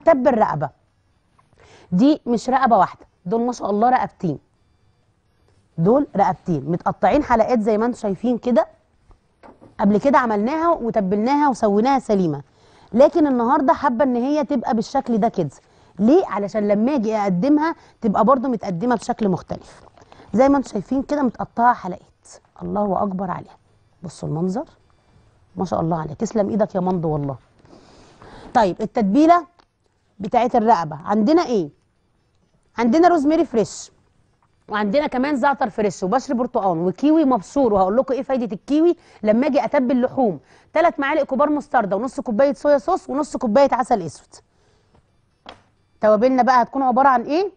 هتبل رقبه دي مش رقبه واحده دول ما شاء الله رقبتين دول رقبتين متقطعين حلقات زي ما انتم شايفين كده قبل كده عملناها وتبلناها وسويناها سليمه لكن النهارده حابه ان هي تبقى بالشكل ده كده ليه علشان لما اجي اقدمها تبقى برضو متقدمه بشكل مختلف زي ما انتم شايفين كده متقطعه حلقات الله اكبر عليها بصوا المنظر ما شاء الله عليك تسلم ايدك يا مندو والله طيب التتبيله بتاعت الرقبه عندنا ايه عندنا روزميري فريش وعندنا كمان زعتر فريش وبشر برتقال وكيوي مبشور وهقول لكم ايه فايده الكيوي لما اجي اتبل لحوم ثلاث معالق كبار مستردة ونص كوبايه صويا صوص ونص كوبايه عسل اسود توابلنا بقى هتكون عباره عن ايه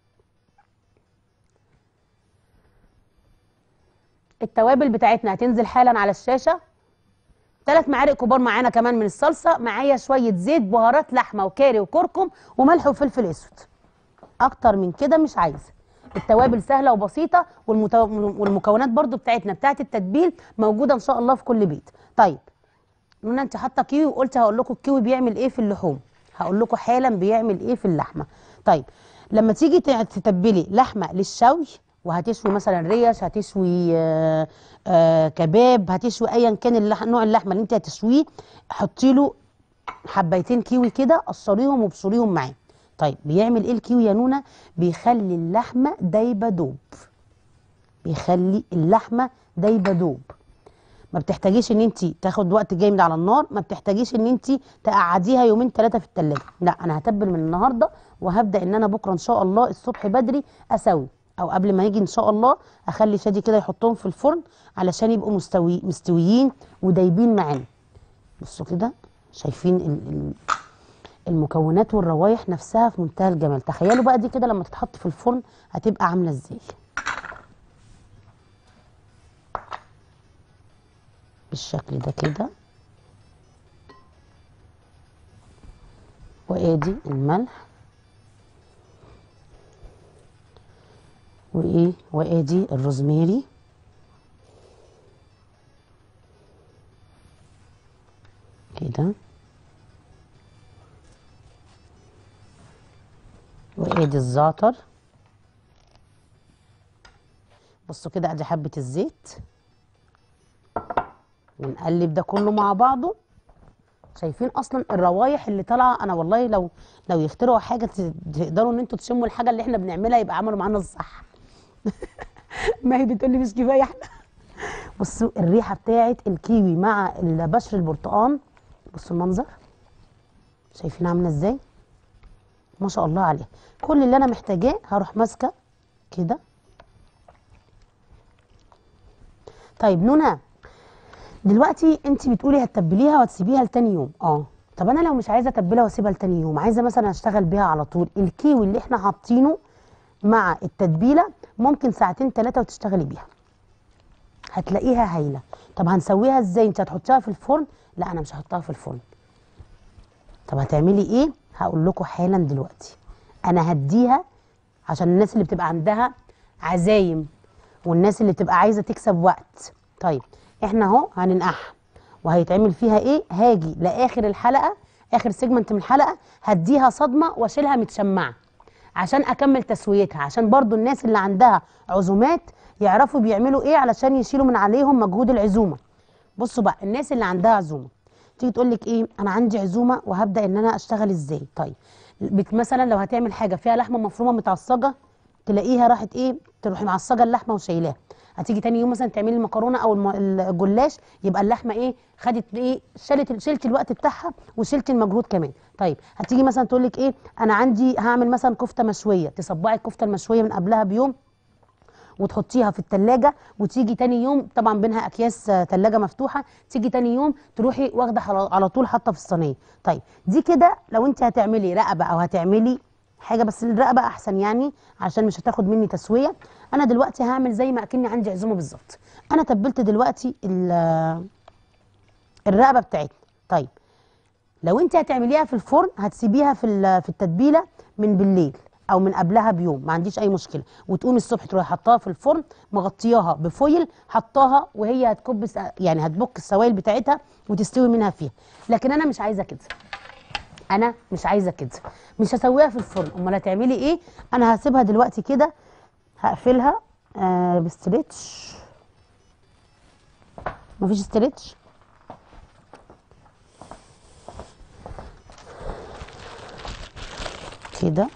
التوابل بتاعتنا هتنزل حالا على الشاشه ثلاث معالق كبار معانا كمان من الصلصه معايا شويه زيت بهارات لحمه وكاري وكركم وملح وفلفل اسود اكتر من كده مش عايزه التوابل سهله وبسيطه والمتو... والمكونات برضو بتاعتنا بتاعت التتبيل موجوده ان شاء الله في كل بيت طيب نونا انت حاطه كيوي وقلت هقول لكم الكيوي بيعمل ايه في اللحوم هقول لكم حالا بيعمل ايه في اللحمه طيب لما تيجي تتبلي لحمه للشوي وهتشوي مثلا ريش هتشوي آه آه كباب هتشوي ايا كان اللح... نوع اللحمه اللي انت هتشويه حطي له حبيتين كيوي كده قشريهم وابشريهم معاه طيب بيعمل ايه الكيوي يا نونا بيخلي اللحمه دايبه دوب بيخلي اللحمه دايبه دوب ما بتحتاجيش ان انت تاخد وقت جامد على النار ما بتحتاجيش ان انت تقعديها يومين ثلاثه في الثلاجه لا انا هتبل من النهارده وهبدا ان انا بكره ان شاء الله الصبح بدري اسوي او قبل ما يجي ان شاء الله اخلي شادي كده يحطهم في الفرن علشان يبقوا مستوي مستويين ودايبين معانا بصوا كده شايفين ال ال المكونات والروايح نفسها في منتهى الجمال تخيلوا بقى دي كده لما تتحط في الفرن هتبقى عامله ازاي بالشكل ده كده وادي الملح وايه وادي الروزميري كده وادي الزعتر بصوا كده ادي حبه الزيت ونقلب ده كله مع بعضه شايفين اصلا الروايح اللي طالعه انا والله لو لو يخترعوا حاجه تقدروا ان انتوا تشموا الحاجه اللي احنا بنعملها يبقى عملوا معانا الصح ما هي بتقول لي مش كفايه احنا بصوا الريحه بتاعت الكيوي مع بشر البرتقال بصوا المنظر شايفين عامله ازاي ما شاء الله عليه كل اللي انا محتاجاه هروح ماسكه كده طيب نونا دلوقتي انت بتقولي هتتبليها وهتسيبيها لتاني يوم اه طب انا لو مش عايزه اتبلها واسيبها لتاني يوم عايزه مثلا اشتغل بيها على طول الكيوي اللي احنا حاطينه مع التتبيله ممكن ساعتين ثلاثه وتشتغلي بيها هتلاقيها هايله طب هنسويها ازاي انت هتحطيها في الفرن لا انا مش هحطها في الفرن طب هتعملي ايه هقول لكم حالا دلوقتي انا هديها عشان الناس اللي بتبقى عندها عزايم والناس اللي بتبقى عايزه تكسب وقت طيب احنا اهو هننقعها وهيتعمل فيها ايه هاجي لاخر الحلقه اخر سيجمنت من الحلقه هديها صدمه واشيلها متشمعه عشان اكمل تسويتها عشان برضو الناس اللي عندها عزومات يعرفوا بيعملوا ايه علشان يشيلوا من عليهم مجهود العزومه بصوا بقى الناس اللي عندها عزومه تيجي تقول لك ايه انا عندي عزومه وهبدا ان انا اشتغل ازاي طيب مثلا لو هتعمل حاجه فيها لحمه مفرومه متعصجه تلاقيها راحت ايه تروحي معصجه اللحمه وشايلاها هتيجي تاني يوم مثلا تعملي المكرونه او الجلاش يبقى اللحمه ايه خدت ايه شالت شلت الوقت بتاعها وشلت المجهود كمان طيب هتيجي مثلا تقول لك ايه انا عندي هعمل مثلا كفته مشويه تصبعي الكفته المشويه من قبلها بيوم وتحطيها في التلاجة وتيجي تاني يوم طبعا بينها اكياس تلاجة مفتوحه تيجي تاني يوم تروحي واخده على طول حاطه في الصينيه طيب دي كده لو انت هتعملي رقبه او هتعملي حاجه بس الرقبه احسن يعني عشان مش هتاخد مني تسويه انا دلوقتي هعمل زي ما اكني عندي عزومه بالظبط انا تبلت دلوقتي الرقبه بتاعتنا طيب لو انت هتعمليها في الفرن هتسيبيها في في التتبيله من بالليل او من قبلها بيوم ما عنديش اي مشكله وتقومي الصبح تروحي حطاها في الفرن مغطياها بفويل حطاها وهي هتكب يعني هتبك السوائل بتاعتها وتستوي منها فيها لكن انا مش عايزه كده انا مش عايزه كده مش هسويها في الفرن امال هتعملي ايه انا هسيبها دلوقتي كده هقفلها آه بستريتش مفيش ستريتش كده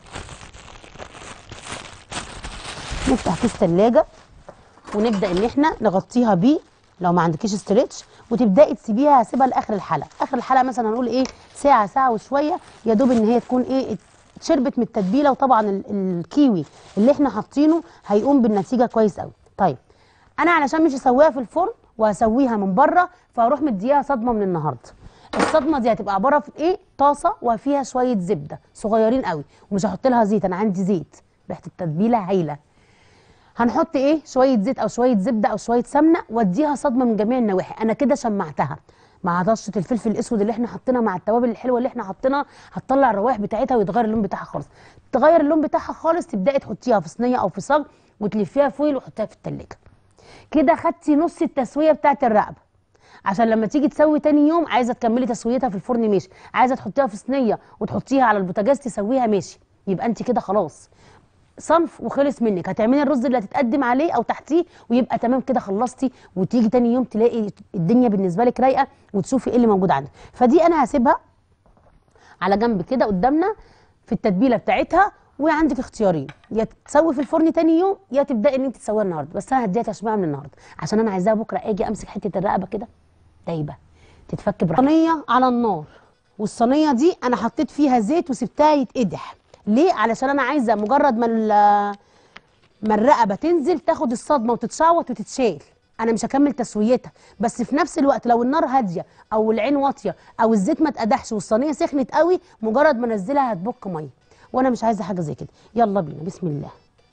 نفتح كيس تلاجة ونبدا ان احنا نغطيها بيه لو ما عندكيش ستريتش وتبداي تسيبيها هسيبها لاخر الحلقه اخر الحلقه مثلا هنقول ايه ساعه ساعه وشويه يا دوب ان هي تكون ايه شربت من التتبيله وطبعا ال- الكيوي اللي احنا حاطينه هيقوم بالنتيجه كويس قوي طيب انا علشان مش هسويها في الفرن وهسويها من بره فهروح مديها صدمه من النهارده الصدمه دي هتبقى عباره في ايه طاسه وفيها شويه زبده صغيرين قوي ومش هحط لها زيت انا عندي زيت ريحه التتبيله هايله هنحط ايه شويه زيت او شويه زبده او شويه سمنه واديها صدمه من جميع النواحي انا كده شمعتها مع طشه الفلفل الاسود اللي احنا حطيناها مع التوابل الحلوه اللي احنا حطيناها هتطلع الروائح بتاعتها ويتغير اللون بتاعها خالص تغير اللون بتاعها خالص تبداي تحطيها في صينيه او في صاج وتلفيها فويل وتحطيها في التلاجة كده خدتي نص التسويه بتاعت الرقبه عشان لما تيجي تسوي تاني يوم عايزه تكملي تسويتها في الفرن ماشي عايزه تحطيها في صينيه وتحطيها على البوتاجاز تسويها ماشي يبقى انت كده خلاص صنف وخلص منك هتعملي الرز اللي هتتقدم عليه او تحتيه ويبقى تمام كده خلصتي وتيجي تاني يوم تلاقي الدنيا بالنسبه لك رايقه وتشوفي ايه اللي موجود عندك فدي انا هسيبها على جنب كده قدامنا في التتبيله بتاعتها وعندك اختيارين يا تسوي في الفرن تاني يوم يا تبداي ان انت تسويها النهارده بس انا هديها تشميعه من النهارده عشان انا عايزاها بكره اجي امسك حته الرقبه كده دايبه تتفك براحتها صينيه على النار والصينيه دي انا حطيت فيها زيت وسبتها يتقدح ليه علشان انا عايزه مجرد ما ال- ما الرقبه تنزل تاخد الصدمه وتتشعوط وتتشال انا مش هكمل تسويتها بس في نفس الوقت لو النار هاديه او العين واطيه او الزيت ما اتقدحش والصينيه سخنت قوي مجرد ما انزلها هتبك ميه وانا مش عايزه حاجه زي كده يلا بينا بسم الله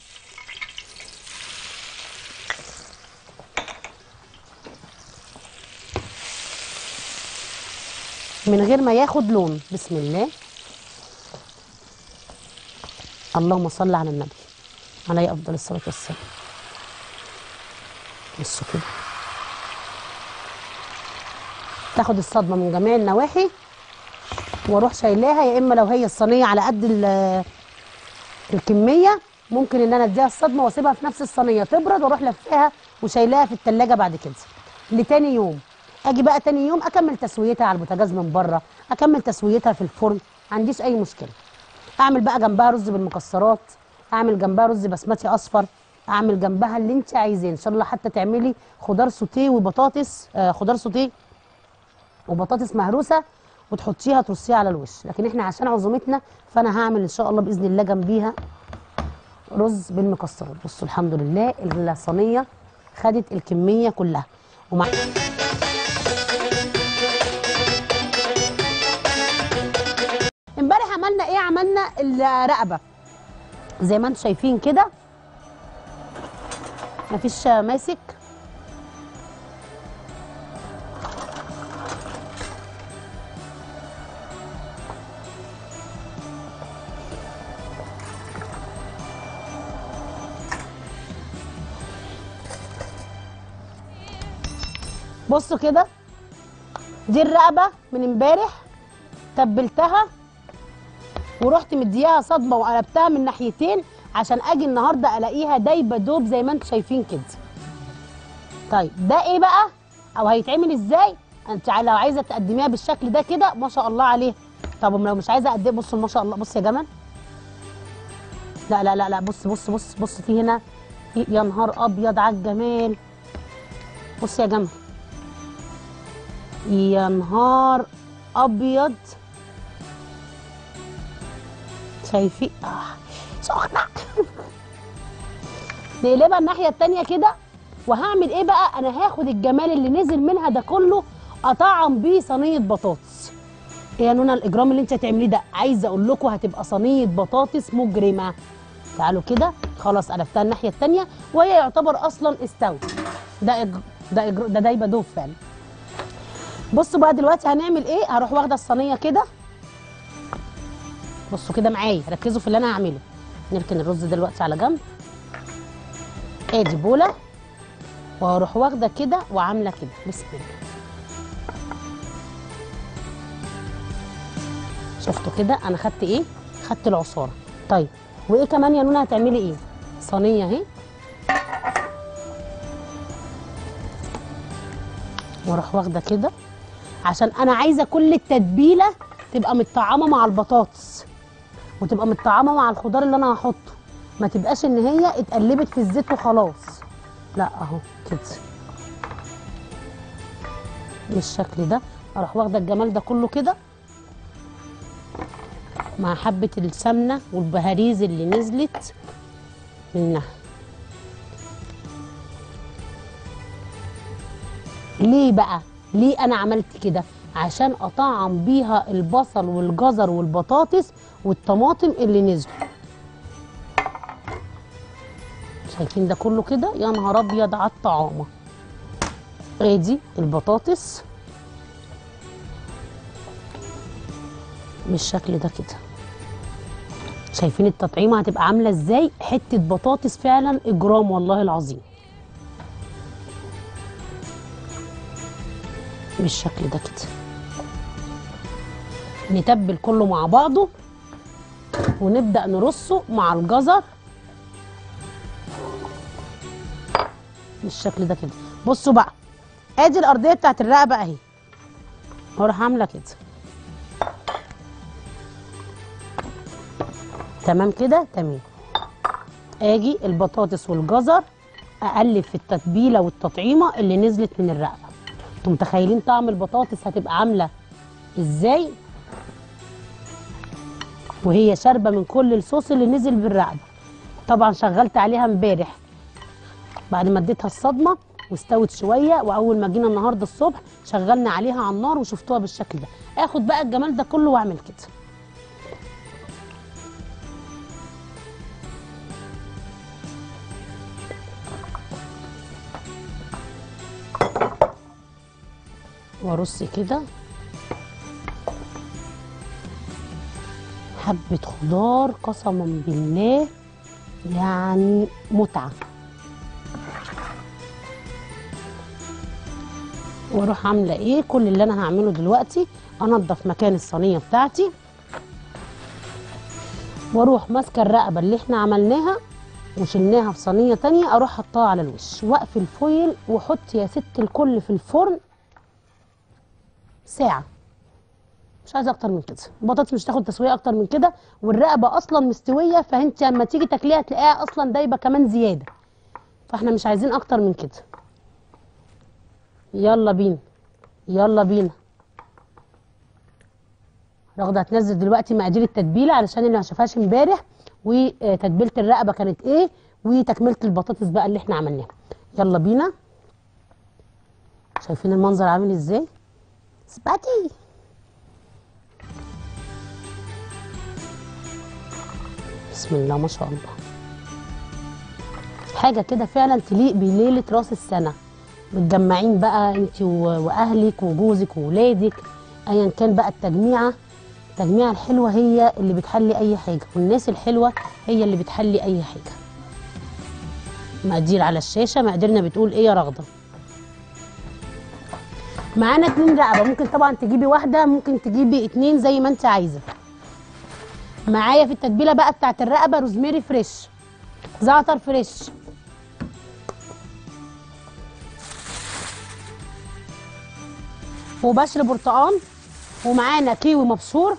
من غير ما ياخد لون بسم الله اللهم صل على النبي عليه افضل الصلاه والسلام بصوا كده تاخد الصدمه من جميع النواحي واروح شايلاها يا اما لو هي الصينيه على قد ال- الكميه ممكن ان انا اديها الصدمه واسيبها في نفس الصينيه تبرد واروح لفاها وشايلاها في التلاجة بعد كده لتاني يوم اجي بقى تاني يوم اكمل تسويتها على البوتاجاز من بره اكمل تسويتها في الفرن ما عنديش اي مشكله اعمل بقى جنبها رز بالمكسرات اعمل جنبها رز بسمتي اصفر اعمل جنبها اللي انت عايزاه ان شاء الله حتى تعملي خضار سوتيه وبطاطس آه خضار سوتيه وبطاطس مهروسه وتحطيها ترصيها على الوش لكن احنا عشان عزومتنا فانا هعمل ان شاء الله باذن الله جنبيها رز بالمكسرات بصوا الحمد لله الصينيه خدت الكميه كلها ومع امبارح عملنا ايه عملنا الرقبه زي ما انتم شايفين كده مفيش ماسك بصوا كده دي الرقبه من امبارح تبلتها ورحت مدياها صدمه وقلبتها من ناحيتين عشان اجي النهارده الاقيها دايبه دوب زي ما انتم شايفين كده طيب ده ايه بقى او هيتعمل ازاي انت لو عايزه تقدميها بالشكل ده كده ما شاء الله عليه طب لو مش عايزه اقدم بصوا ما شاء الله بص يا جمال لا لا لا لا بص بص بص بص في هنا في يا نهار ابيض على الجمال بص يا جمال يا نهار ابيض شايفين آه. سخنه نقلبها الناحيه التانيه كده وهعمل ايه بقى انا هاخد الجمال اللي نزل منها ده كله اطعم بيه صينيه بطاطس ايه يا نونا الاجرام اللي انت هتعمليه ده عايزه اقول لكم هتبقى صينيه بطاطس مجرمه تعالوا كده خلاص قلبتها الناحيه التانيه وهي يعتبر اصلا استوت ده إج... ده إجر... ده دايبه دوب فعلا بصوا بقى دلوقتي هنعمل ايه هروح واخده الصينيه كده بصوا كده معايا ركزوا في اللي انا هعمله نركن الرز دلوقتي على جنب ادي بوله واروح واخده كده وعامله كده بسم الله شفتوا كده انا خدت ايه خدت العصاره طيب وايه كمان يا نونا هتعملي ايه صينيه اهي واروح واخده كده عشان انا عايزه كل التتبيله تبقى متطعمه مع البطاطس وتبقى متطعمه مع الخضار اللي انا هحطه ما تبقاش ان هي اتقلبت في الزيت وخلاص لا اهو كده بالشكل ده اروح واخده الجمال ده كله كده مع حبه السمنه والبهاريز اللي نزلت منها ليه بقى ليه انا عملت كده عشان اطعم بيها البصل والجزر والبطاطس والطماطم اللي نزلوا شايفين ده كله كده يا نهار ابيض على الطعامه ادي البطاطس بالشكل ده كده شايفين التطعيمه هتبقى عامله ازاي حته بطاطس فعلا اجرام والله العظيم بالشكل ده كده نتبل كله مع بعضه ونبدا نرصه مع الجزر بالشكل ده كده بصوا بقى ادي الارضيه بتاعت الرقبه اهي واروح عامله كده تمام كده تمام اجي البطاطس والجزر اقلب في التتبيله والتطعيمه اللي نزلت من الرقبه انتوا متخيلين طعم البطاطس هتبقى عامله ازاي وهي شاربه من كل الصوص اللي نزل بالرقبه طبعا شغلت عليها امبارح بعد ما اديتها الصدمه واستوت شويه واول ما جينا النهارده الصبح شغلنا عليها على النار وشفتوها بالشكل ده اخد بقى الجمال ده كله واعمل كده وارص كده حبة خضار قسما بالله يعني متعة واروح عاملة ايه كل اللي انا هعمله دلوقتي انضف مكان الصينية بتاعتي واروح ماسكة الرقبة اللي احنا عملناها وشلناها في صينية تانية اروح حطها على الوش واقفل فويل وحط يا ست الكل في الفرن ساعة مش عايزه اكتر من كده البطاطس مش تاخد تسويه اكتر من كده والرقبه اصلا مستويه فانت لما تيجي تاكليها تلاقيها اصلا دايبه كمان زياده فاحنا مش عايزين اكتر من كده يلا بينا يلا بينا رغده هتنزل دلوقتي مقادير التتبيله علشان اللي ما شافهاش امبارح وتتبيله الرقبه كانت ايه وتكمله البطاطس بقى اللي احنا عملناها يلا بينا شايفين المنظر عامل ازاي سباتي بسم الله ما شاء الله حاجه كده فعلا تليق بليله راس السنه متجمعين بقى انت واهلك وجوزك وولادك ايا كان بقى التجميعه التجميعه الحلوه هي اللي بتحلي اي حاجه والناس الحلوه هي اللي بتحلي اي حاجه مقادير على الشاشه مقاديرنا بتقول ايه يا رغده معانا اتنين رقبه ممكن طبعا تجيبي واحده ممكن تجيبي اتنين زي ما انت عايزه معايا في التتبيله بقى بتاعت الرقبه روزميري فريش زعتر فريش وبشر برتقان ومعانا كيوي مبشور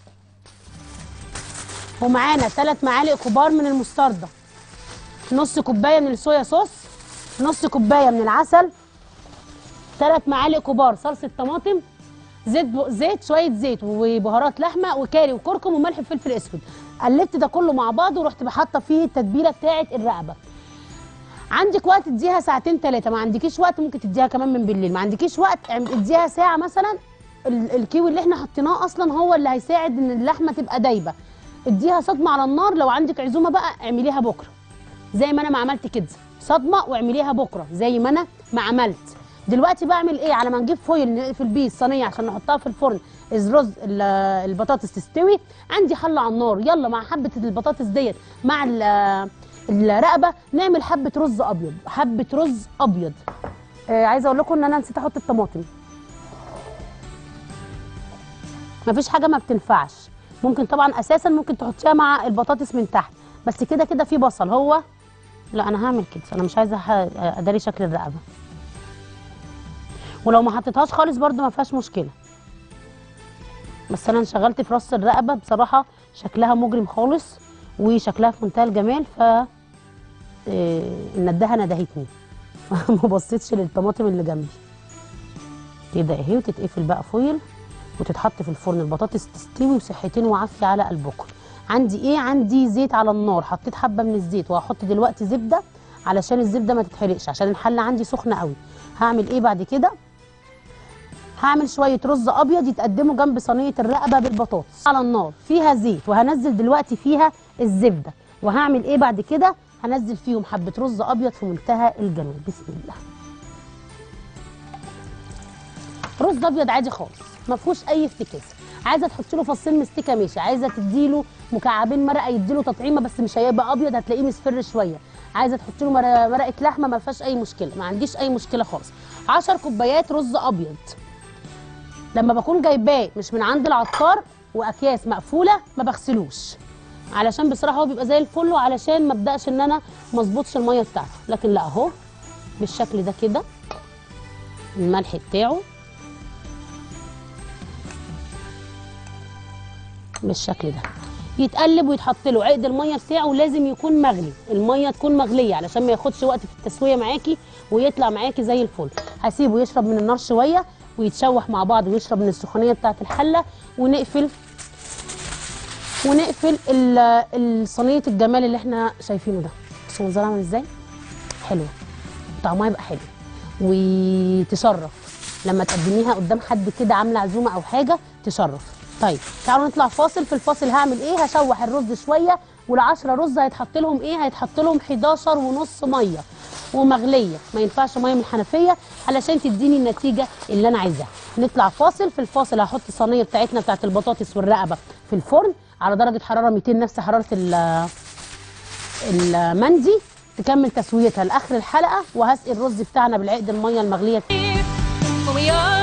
ومعانا ثلاث معالق كبار من المستردة نص كوبايه من الصويا صوص نص كوبايه من العسل ثلاث معالق كبار صلصه طماطم زيت ب... زيت شويه زيت وبهارات لحمه وكاري وكركم وملح وفلفل اسود قلبت ده كله مع بعض ورحت بحاطه فيه التتبيله بتاعه الرقبه عندك وقت تديها ساعتين ثلاثه ما عندكيش وقت ممكن تديها كمان من بالليل ما عندكيش وقت اديها ساعه مثلا ال... الكيوي اللي احنا حطيناه اصلا هو اللي هيساعد ان اللحمه تبقى دايبه اديها صدمه على النار لو عندك عزومه بقى اعمليها بكره زي ما انا ما عملت كده صدمه واعمليها بكره زي ما انا ما عملت دلوقتي بعمل ايه على ما نجيب فويل نقفل بيه الصينيه عشان نحطها في الفرن الرز البطاطس تستوي عندي حله على النار يلا مع حبه البطاطس ديت مع الرقبه نعمل حبه رز ابيض حبه رز ابيض آه عايزه اقول لكم ان انا نسيت احط الطماطم مفيش حاجه ما بتنفعش ممكن طبعا اساسا ممكن تحطيها مع البطاطس من تحت بس كده كده في بصل هو لا انا هعمل كده انا مش عايزه ح- اداري شكل الرقبه ولو ما حطيتهاش خالص برده ما فيهاش مشكله بس انا انشغلت في راس الرقبه بصراحه شكلها مجرم خالص وشكلها في منتهى الجمال ف آه، الندهه ندهتني ما بصيتش للطماطم اللي جنبي كده اهي وتتقفل بقى فويل وتتحط في الفرن البطاطس تستوي وصحتين وعافيه على قلبكم عندي ايه عندي زيت على النار حطيت حبه من الزيت وهحط دلوقتي زبده علشان الزبده ما تتحرقش عشان الحله عندي سخنه قوي هعمل ايه بعد كده هعمل شويه رز ابيض يتقدموا جنب صينيه الرقبه بالبطاطس على النار فيها زيت وهنزل دلوقتي فيها الزبده وهعمل ايه بعد كده هنزل فيهم حبه رز ابيض في منتهى الجمال بسم الله رز ابيض عادي خالص ما فيهوش اي افتكاسه عايزه تحطي له فصين مستكه ماشي عايزه تديله مكعبين مرقه يديله تطعيمه بس مش هيبقى ابيض هتلاقيه مصفر شويه عايزه تحطي له مر- مرقه لحمه ما فيهاش اي مشكله ما عنديش اي مشكله خالص 10 كوبايات رز ابيض لما بكون جايباه مش من عند العطار واكياس مقفوله ما بغسلوش علشان بصراحه هو بيبقى زي الفل وعلشان ما ابداش ان انا ما اظبطش الميه بتاعته لكن لا اهو بالشكل ده كده الملح بتاعه بالشكل ده يتقلب ويتحط له عقد الميه بتاعه لازم يكون مغلي الميه تكون مغليه علشان ما ياخدش وقت في التسويه معاكي ويطلع معاكي زي الفل هسيبه يشرب من النار شويه ويتشوح مع بعض ويشرب من السخونيه بتاعه الحله ونقفل ونقفل ال- الصينيه الجمال اللي احنا شايفينه ده بصوا منظرها عامل ازاي حلوه طعمها يبقى حلو وتشرف لما تقدميها قدام حد كده عامله عزومه او حاجه تشرف طيب تعالوا نطلع فاصل في الفاصل هعمل ايه هشوح الرز شويه وال10 رز هيتحط لهم ايه هيتحط لهم 11 ونص ميه ومغليه ما ينفعش ميه من الحنفيه علشان تديني النتيجه اللي انا عايزاها نطلع فاصل في الفاصل هحط الصينيه بتاعتنا بتاعت البطاطس والرقبه في الفرن على درجه حراره 200 نفس حراره ال- المندي تكمل تسويتها لاخر الحلقه وهسقي الرز بتاعنا بالعقد الميه المغليه When we are